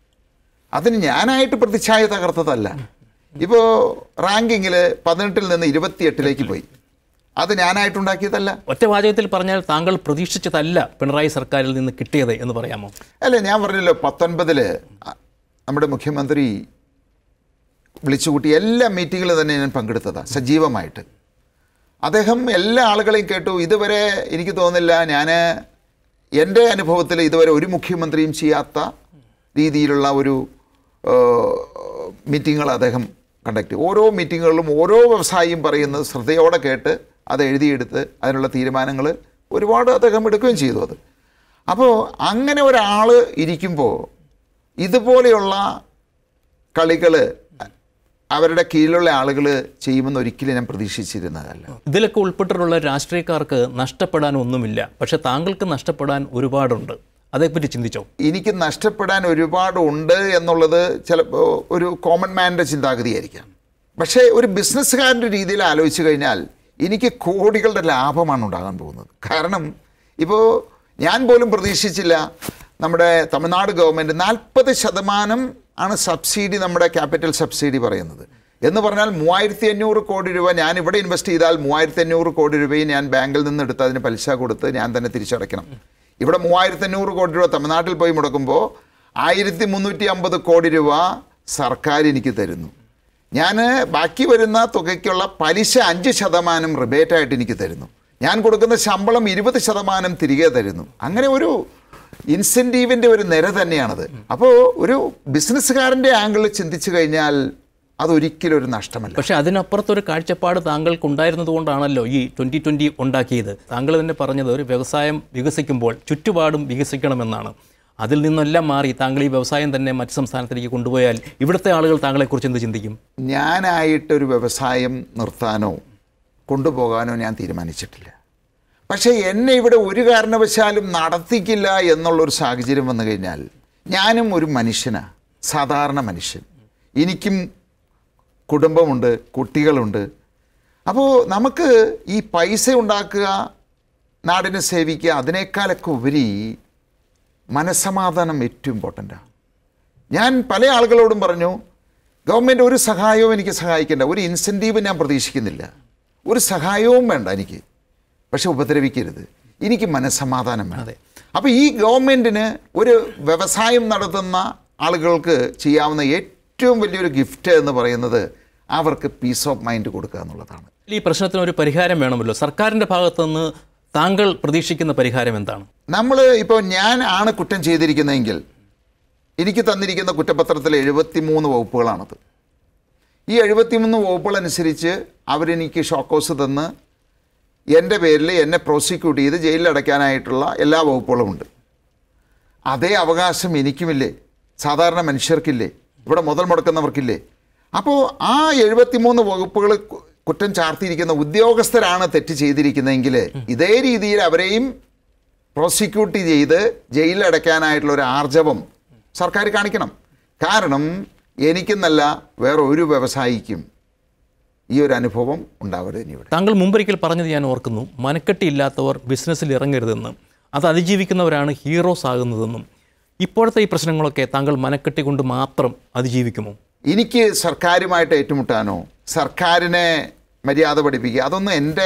അതിന് ഞാനായിട്ട് പ്രതിച്ഛായ തകർത്തതല്ല ഇപ്പോൾ റാങ്കിങ്ങിൽ പതിനെട്ടിൽ നിന്ന് ഇരുപത്തിയെട്ടിലേക്ക് പോയി അത് ഞാനായിട്ടുണ്ടാക്കിയതല്ല ഒറ്റ വാചകത്തിൽ പറഞ്ഞാൽ താങ്കൾ പ്രതീക്ഷിച്ചതല്ല പിണറായി സർക്കാരിൽ നിന്ന് കിട്ടിയത് എന്ന് പറയാമോ അല്ല ഞാൻ പറഞ്ഞല്ലോ പത്തൊൻപതില് നമ്മുടെ മുഖ്യമന്ത്രി വിളിച്ചുകൂട്ടി എല്ലാ മീറ്റിങ്ങിലും തന്നെ ഞാൻ പങ്കെടുത്തതാണ് സജീവമായിട്ട് അദ്ദേഹം എല്ലാ ആളുകളെയും കേട്ടു ഇതുവരെ എനിക്ക് തോന്നുന്നില്ല ഞാൻ എൻ്റെ അനുഭവത്തിൽ ഇതുവരെ ഒരു മുഖ്യമന്ത്രിയും ചെയ്യാത്ത രീതിയിലുള്ള ഒരു മീറ്റിങ്ങുകൾ അദ്ദേഹം കണ്ടക്ട് ചെയ്തു ഓരോ മീറ്റിങ്ങുകളിലും ഓരോ വ്യവസായിയും പറയുന്നത് ശ്രദ്ധയോടെ കേട്ട് അത് എഴുതിയെടുത്ത് അതിനുള്ള തീരുമാനങ്ങൾ ഒരുപാട് അദ്ദേഹം എടുക്കുകയും ചെയ്തു അത് അപ്പോൾ അങ്ങനെ ഒരാൾ ഇരിക്കുമ്പോൾ ഇതുപോലെയുള്ള കളികൾ അവരുടെ കീഴിലുള്ള ആളുകൾ ചെയ്യുമെന്ന് ഒരിക്കലും ഞാൻ പ്രതീക്ഷിച്ചിരുന്നതല്ല ഇതിലൊക്കെ ഉൾപ്പെട്ടിട്ടുള്ള രാഷ്ട്രീയക്കാർക്ക് നഷ്ടപ്പെടാൻ ഒന്നുമില്ല പക്ഷെ താങ്കൾക്ക് നഷ്ടപ്പെടാൻ ഒരുപാടുണ്ട് അതേപ്പറ്റി ചിന്തിച്ചോ എനിക്ക് നഷ്ടപ്പെടാൻ ഒരുപാട് ഉണ്ട് എന്നുള്ളത് ചിലപ്പോൾ ഒരു കോമൺ മാൻ്റെ ചിന്താഗതിയായിരിക്കാം പക്ഷേ ഒരു ബിസിനസ്സുകാരൻ്റെ രീതിയിൽ ആലോചിച്ച് കഴിഞ്ഞാൽ എനിക്ക് കോടികളുടെ ലാഭമാണ് ഉണ്ടാകാൻ പോകുന്നത് കാരണം ഇപ്പോൾ ഞാൻ പോലും പ്രതീക്ഷിച്ചില്ല നമ്മുടെ തമിഴ്നാട് ഗവൺമെൻറ് നാൽപ്പത് ശതമാനം ആണ് സബ്സിഡി നമ്മുടെ ക്യാപിറ്റൽ സബ്സിഡി പറയുന്നത് എന്ന് പറഞ്ഞാൽ മൂവായിരത്തി അഞ്ഞൂറ് കോടി രൂപ ഞാൻ ഇവിടെ ഇൻവെസ്റ്റ് ചെയ്താൽ മൂവായിരത്തി അഞ്ഞൂറ് കോടി രൂപയും ഞാൻ ബാങ്കിൽ നിന്ന് എടുത്ത് അതിന് പലിശ കൊടുത്ത് ഞാൻ തന്നെ തിരിച്ചടയ്ക്കണം ഇവിടെ മൂവായിരത്തി അഞ്ഞൂറ് കോടി രൂപ തമിഴ്നാട്ടിൽ പോയി മുടക്കുമ്പോൾ ആയിരത്തി മുന്നൂറ്റി അമ്പത് കോടി രൂപ സർക്കാർ എനിക്ക് തരുന്നു ഞാൻ ബാക്കി വരുന്ന തുകയ്ക്കുള്ള പലിശ അഞ്ച് ശതമാനം റിബേറ്റായിട്ട് എനിക്ക് തരുന്നു ഞാൻ കൊടുക്കുന്ന ശമ്പളം ഇരുപത് ശതമാനം തിരികെ തരുന്നു അങ്ങനെ ഒരു ഇൻസെൻറ്റീവിൻ്റെ ഒരു നിര തന്നെയാണത് അപ്പോൾ ഒരു ബിസിനസ്സുകാരൻ്റെ ആംഗിളിൽ ചിന്തിച്ചു കഴിഞ്ഞാൽ അതൊരിക്കലും ഒരു നഷ്ടമല്ല പക്ഷേ അതിനപ്പുറത്തൊരു കാഴ്ചപ്പാട് താങ്കൾക്കുണ്ടായിരുന്നത് കൊണ്ടാണല്ലോ ഈ ട്വൻ്റി ട്വൻ്റി ഉണ്ടാക്കിയത് താങ്കൾ തന്നെ പറഞ്ഞത് ഒരു വ്യവസായം വികസിക്കുമ്പോൾ ചുറ്റുപാടും വികസിക്കണമെന്നാണ് അതിൽ നിന്നെല്ലാം മാറി താങ്കൾ ഈ വ്യവസായം തന്നെ മറ്റ് സംസ്ഥാനത്തിലേക്ക് കൊണ്ടുപോയാൽ ഇവിടുത്തെ ആളുകൾ താങ്കളെക്കുറിച്ച് എന്ത് ചിന്തിക്കും ഞാനായിട്ടൊരു വ്യവസായം നിർത്താനോ കൊണ്ടുപോകാനോ ഞാൻ തീരുമാനിച്ചിട്ടില്ല പക്ഷേ എന്നെ ഇവിടെ ഒരു കാരണവശാലും നടത്തിക്കില്ല എന്നുള്ളൊരു സാഹചര്യം വന്നു കഴിഞ്ഞാൽ ഞാനും ഒരു മനുഷ്യനാണ് സാധാരണ മനുഷ്യൻ എനിക്കും കുടുംബമുണ്ട് കുട്ടികളുണ്ട് അപ്പോൾ നമുക്ക് ഈ പൈസ ഉണ്ടാക്കുക നാടിനെ സേവിക്കുക അതിനേക്കാളൊക്കെ ഉപരി മനസ്സമാധാനം ഏറ്റവും ഇമ്പോർട്ടൻ്റാണ് ഞാൻ പല ആളുകളോടും പറഞ്ഞു ഗവൺമെൻറ് ഒരു സഹായവും എനിക്ക് സഹായിക്കേണ്ട ഒരു ഇൻസെൻറ്റീവ് ഞാൻ പ്രതീക്ഷിക്കുന്നില്ല ഒരു സഹായവും വേണ്ട എനിക്ക് പക്ഷെ ഉപദ്രവിക്കരുത് എനിക്ക് മനസ്സമാധാനം വേണം അപ്പോൾ ഈ ഗവൺമെൻറ്റിന് ഒരു വ്യവസായം നടത്തുന്ന ആളുകൾക്ക് ചെയ്യാവുന്ന ഏറ്റവും വലിയൊരു ഗിഫ്റ്റ് എന്ന് പറയുന്നത് അവർക്ക് പീസ് ഓഫ് മൈൻഡ് കൊടുക്കുക എന്നുള്ളതാണ് ഈ പ്രശ്നത്തിന് ഒരു പരിഹാരം വേണമല്ലോ സർക്കാരിൻ്റെ ഭാഗത്തു നിന്ന് താങ്കൾ പ്രതീക്ഷിക്കുന്ന പരിഹാരം എന്താണ് നമ്മൾ ഇപ്പോൾ ഞാൻ ആണ് കുറ്റം ചെയ്തിരിക്കുന്നതെങ്കിൽ എനിക്ക് തന്നിരിക്കുന്ന കുറ്റപത്രത്തിൽ എഴുപത്തിമൂന്ന് വകുപ്പുകളാണത് ഈ എഴുപത്തിമൂന്ന് വകുപ്പുകൾ അനുസരിച്ച് അവരെനിക്ക് ഷോക്കോസ് തന്ന് എൻ്റെ പേരിൽ എന്നെ പ്രോസിക്യൂട്ട് ചെയ്ത് ജയിലിൽ അടയ്ക്കാനായിട്ടുള്ള എല്ലാ വകുപ്പുകളും ഉണ്ട് അതേ അവകാശം എനിക്കുമില്ലേ സാധാരണ മനുഷ്യർക്കില്ലേ ഇവിടെ മുതൽ മുടക്കുന്നവർക്കില്ലേ അപ്പോൾ ആ എഴുപത്തിമൂന്ന് വകുപ്പുകൾ കു- കുറ്റം ചാർത്തിയിരിക്കുന്ന ഉദ്യോഗസ്ഥരാണ് തെറ്റ് ചെയ്തിരിക്കുന്നതെങ്കിൽ ഇതേ രീതിയിൽ അവരെയും പ്രോസിക്യൂട്ട് ചെയ്ത് ജയിലിൽ അടയ്ക്കാനായിട്ടുള്ള ഒരു ആർജവം സർക്കാർ കാണിക്കണം കാരണം എനിക്കെന്നല്ല വേറെ ഒരു വ്യവസായിക്കും ഈ ഒരു അനുഭവം ഉണ്ടാവരുത് ഇനി ഇവിടെ താങ്കൾ മുമ്പൊരിക്കൽ പറഞ്ഞത് ഞാൻ ഓർക്കുന്നു മനക്കെട്ടിയില്ലാത്തവർ ബിസിനസ്സിൽ ഇറങ്ങരുതെന്ന് അത് അതിജീവിക്കുന്നവരാണ് ഹീറോസ് ആകുന്നതെന്നും ഇപ്പോഴത്തെ ഈ പ്രശ്നങ്ങളൊക്കെ താങ്കൾ മനക്കെട്ടി കൊണ്ട് മാത്രം അതിജീവിക്കുമോ എനിക്ക് സർക്കാരുമായിട്ട് ഏറ്റുമുട്ടാനോ സർക്കാരിനെ മര്യാദ പഠിപ്പിക്കുക അതൊന്നും എൻ്റെ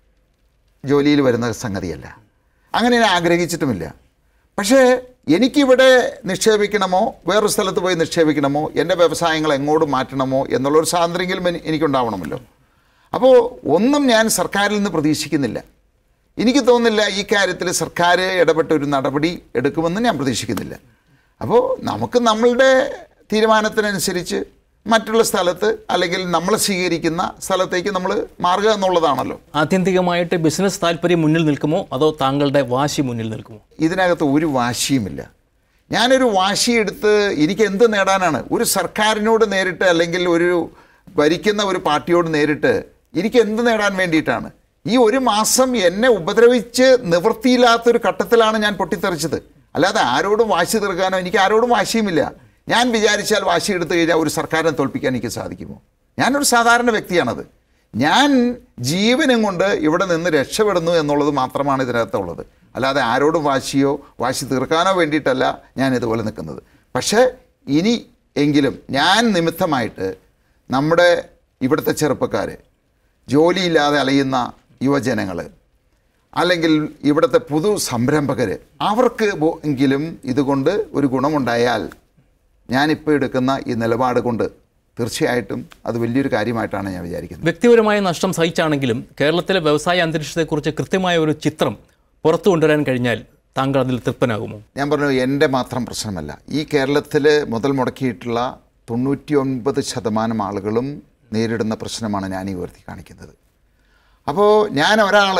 ജോലിയിൽ വരുന്ന സംഗതിയല്ല അങ്ങനെ ഞാൻ ആഗ്രഹിച്ചിട്ടുമില്ല പക്ഷേ എനിക്കിവിടെ നിക്ഷേപിക്കണമോ വേറൊരു സ്ഥലത്ത് പോയി നിക്ഷേപിക്കണമോ എൻ്റെ വ്യവസായങ്ങൾ എങ്ങോട്ട് മാറ്റണമോ എന്നുള്ളൊരു സ്വാതന്ത്ര്യമെങ്കിലും എനി- എനിക്കുണ്ടാവണമല്ലോ അപ്പോൾ ഒന്നും ഞാൻ സർക്കാരിൽ നിന്ന് പ്രതീക്ഷിക്കുന്നില്ല എനിക്ക് തോന്നുന്നില്ല ഈ കാര്യത്തിൽ സർക്കാർ ഇടപെട്ട ഒരു നടപടി എടുക്കുമെന്ന് ഞാൻ പ്രതീക്ഷിക്കുന്നില്ല അപ്പോൾ നമുക്ക് നമ്മളുടെ തീരുമാനത്തിനനുസരിച്ച് മറ്റുള്ള സ്ഥലത്ത് അല്ലെങ്കിൽ നമ്മൾ സ്വീകരിക്കുന്ന സ്ഥലത്തേക്ക് നമ്മൾ മാറുക എന്നുള്ളതാണല്ലോ ആത്യന്തികമായിട്ട് ബിസിനസ് താല്പര്യം മുന്നിൽ നിൽക്കുമോ അതോ താങ്കളുടെ വാശി മുന്നിൽ നിൽക്കുമോ ഇതിനകത്ത് ഒരു വാശിയുമില്ല ഞാനൊരു വാശി എടുത്ത് എനിക്ക് എന്ത് നേടാനാണ് ഒരു സർക്കാരിനോട് നേരിട്ട് അല്ലെങ്കിൽ ഒരു ഭരിക്കുന്ന ഒരു പാർട്ടിയോട് നേരിട്ട് എനിക്ക് എന്ത് നേടാൻ വേണ്ടിയിട്ടാണ് ഈ ഒരു മാസം എന്നെ ഉപദ്രവിച്ച് നിവൃത്തിയില്ലാത്തൊരു ഘട്ടത്തിലാണ് ഞാൻ പൊട്ടിത്തെറിച്ചത് അല്ലാതെ ആരോടും വാശി തീർക്കാനോ എനിക്ക് ആരോടും വാശിയുമില്ല ഞാൻ വിചാരിച്ചാൽ വാശി എടുത്തു കഴിഞ്ഞാൽ ഒരു സർക്കാരിനെ തോൽപ്പിക്കാൻ എനിക്ക് സാധിക്കുമോ ഞാനൊരു സാധാരണ വ്യക്തിയാണത് ഞാൻ ജീവനും കൊണ്ട് ഇവിടെ നിന്ന് രക്ഷപ്പെടുന്നു എന്നുള്ളത് മാത്രമാണ് ഇതിനകത്തുള്ളത് അല്ലാതെ ആരോടും വാശിയോ വാശി തീർക്കാനോ വേണ്ടിയിട്ടല്ല ഞാൻ ഇതുപോലെ നിൽക്കുന്നത് പക്ഷേ ഇനി എങ്കിലും ഞാൻ നിമിത്തമായിട്ട് നമ്മുടെ ഇവിടുത്തെ ചെറുപ്പക്കാർ ജോലിയില്ലാതെ അലയുന്ന യുവജനങ്ങൾ അല്ലെങ്കിൽ ഇവിടുത്തെ പുതു സംരംഭകർ അവർക്ക് ബോ- എങ്കിലും ഇതുകൊണ്ട് ഒരു ഗുണമുണ്ടായാൽ ഞാനിപ്പോൾ എടുക്കുന്ന ഈ നിലപാട് കൊണ്ട് തീർച്ചയായിട്ടും അത് വലിയൊരു കാര്യമായിട്ടാണ് ഞാൻ വിചാരിക്കുന്നത് വ്യക്തിപരമായ നഷ്ടം സഹിച്ചാണെങ്കിലും കേരളത്തിലെ വ്യവസായ അന്തരീക്ഷത്തെക്കുറിച്ച് കൃത്യമായ ഒരു ചിത്രം പുറത്തു കൊണ്ടുവരാൻ കഴിഞ്ഞാൽ താങ്കൾ അതിൽ തൃപ്തനാകുമോ ഞാൻ പറഞ്ഞു എൻ്റെ മാത്രം പ്രശ്നമല്ല ഈ കേരളത്തിൽ മുതൽ മുടക്കിയിട്ടുള്ള തൊണ്ണൂറ്റി ഒൻപത് ശതമാനം ആളുകളും നേരിടുന്ന പ്രശ്നമാണ് ഞാൻ ഈ ഉയർത്തി കാണിക്കുന്നത് അപ്പോൾ ഞാൻ ഒരാൾ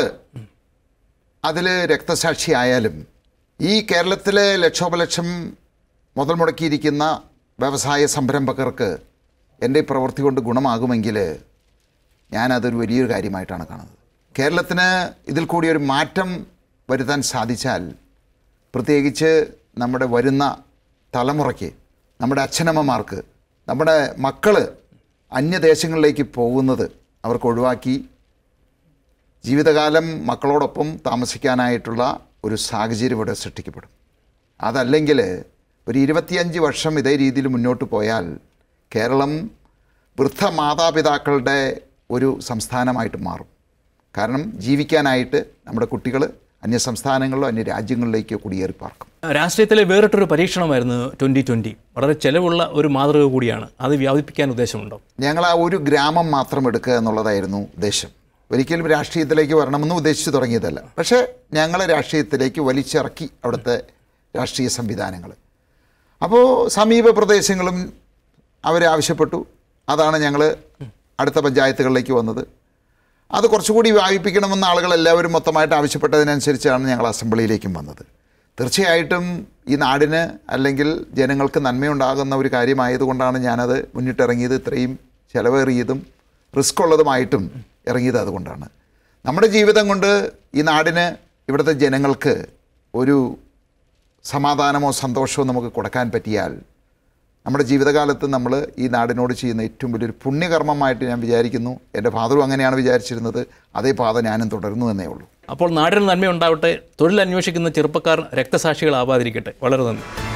അതിൽ രക്തസാക്ഷിയായാലും ഈ കേരളത്തിലെ ലക്ഷോപലക്ഷം മുതൽ മുടക്കിയിരിക്കുന്ന വ്യവസായ സംരംഭകർക്ക് എൻ്റെ ഈ പ്രവൃത്തി കൊണ്ട് ഗുണമാകുമെങ്കിൽ ഞാനതൊരു വലിയൊരു കാര്യമായിട്ടാണ് കാണുന്നത് കേരളത്തിന് ഇതിൽ കൂടി ഒരു മാറ്റം വരുത്താൻ സാധിച്ചാൽ പ്രത്യേകിച്ച് നമ്മുടെ വരുന്ന തലമുറയ്ക്ക് നമ്മുടെ അച്ഛനമ്മമാർക്ക് നമ്മുടെ മക്കൾ അന്യദേശങ്ങളിലേക്ക് പോകുന്നത് അവർക്ക് ഒഴിവാക്കി ജീവിതകാലം മക്കളോടൊപ്പം താമസിക്കാനായിട്ടുള്ള ഒരു സാഹചര്യം ഇവിടെ സൃഷ്ടിക്കപ്പെടും അതല്ലെങ്കിൽ ഒരു ഇരുപത്തിയഞ്ച് വർഷം ഇതേ രീതിയിൽ മുന്നോട്ട് പോയാൽ കേരളം വൃദ്ധ മാതാപിതാക്കളുടെ ഒരു സംസ്ഥാനമായിട്ട് മാറും കാരണം ജീവിക്കാനായിട്ട് നമ്മുടെ കുട്ടികൾ അന്യ സംസ്ഥാനങ്ങളിലോ അന്യ രാജ്യങ്ങളിലേക്കോ കുടിയേറി പാർക്കും രാഷ്ട്രീയത്തിലെ വേറിട്ടൊരു പരീക്ഷണമായിരുന്നു ട്വൻ്റി ട്വൻ്റി വളരെ ചെലവുള്ള ഒരു മാതൃക കൂടിയാണ് അത് വ്യാപിപ്പിക്കാൻ ഉദ്ദേശമുണ്ടോ ഞങ്ങൾ ആ ഒരു ഗ്രാമം മാത്രം എടുക്കുക എന്നുള്ളതായിരുന്നു ഉദ്ദേശം ഒരിക്കലും രാഷ്ട്രീയത്തിലേക്ക് വരണമെന്ന് ഉദ്ദേശിച്ച് തുടങ്ങിയതല്ല പക്ഷേ ഞങ്ങളെ രാഷ്ട്രീയത്തിലേക്ക് വലിച്ചിറക്കി അവിടുത്തെ രാഷ്ട്രീയ സംവിധാനങ്ങൾ അപ്പോൾ സമീപ പ്രദേശങ്ങളും അവർ ആവശ്യപ്പെട്ടു അതാണ് ഞങ്ങൾ അടുത്ത പഞ്ചായത്തുകളിലേക്ക് വന്നത് അത് കുറച്ചുകൂടി വ്യാപിപ്പിക്കണമെന്ന് ആളുകൾ എല്ലാവരും മൊത്തമായിട്ട് ആവശ്യപ്പെട്ടതിനനുസരിച്ചാണ് ഞങ്ങൾ അസംബ്ലിയിലേക്കും വന്നത് തീർച്ചയായിട്ടും ഈ നാടിന് അല്ലെങ്കിൽ ജനങ്ങൾക്ക് നന്മയുണ്ടാകുന്ന ഒരു കാര്യമായതുകൊണ്ടാണ് ഞാനത് മുന്നിട്ടിറങ്ങിയത് ഇത്രയും ചിലവേറിയതും റിസ്ക് ഉള്ളതുമായിട്ടും ഇറങ്ങിയത് അതുകൊണ്ടാണ് നമ്മുടെ ജീവിതം കൊണ്ട് ഈ നാടിന് ഇവിടുത്തെ ജനങ്ങൾക്ക് ഒരു സമാധാനമോ സന്തോഷമോ നമുക്ക് കൊടുക്കാൻ പറ്റിയാൽ നമ്മുടെ ജീവിതകാലത്ത് നമ്മൾ ഈ നാടിനോട് ചെയ്യുന്ന ഏറ്റവും വലിയൊരു പുണ്യകർമ്മമായിട്ട് ഞാൻ വിചാരിക്കുന്നു എൻ്റെ ഫാദറും അങ്ങനെയാണ് വിചാരിച്ചിരുന്നത് അതേ പാത ഞാനും തുടരുന്നു എന്നേ ഉള്ളൂ അപ്പോൾ നാടിന് നന്മയുണ്ടാവട്ടെ തൊഴിൽ അന്വേഷിക്കുന്ന ചെറുപ്പക്കാർ രക്തസാക്ഷികളാവാതിരിക്കട്ടെ വളരെ നന്ദി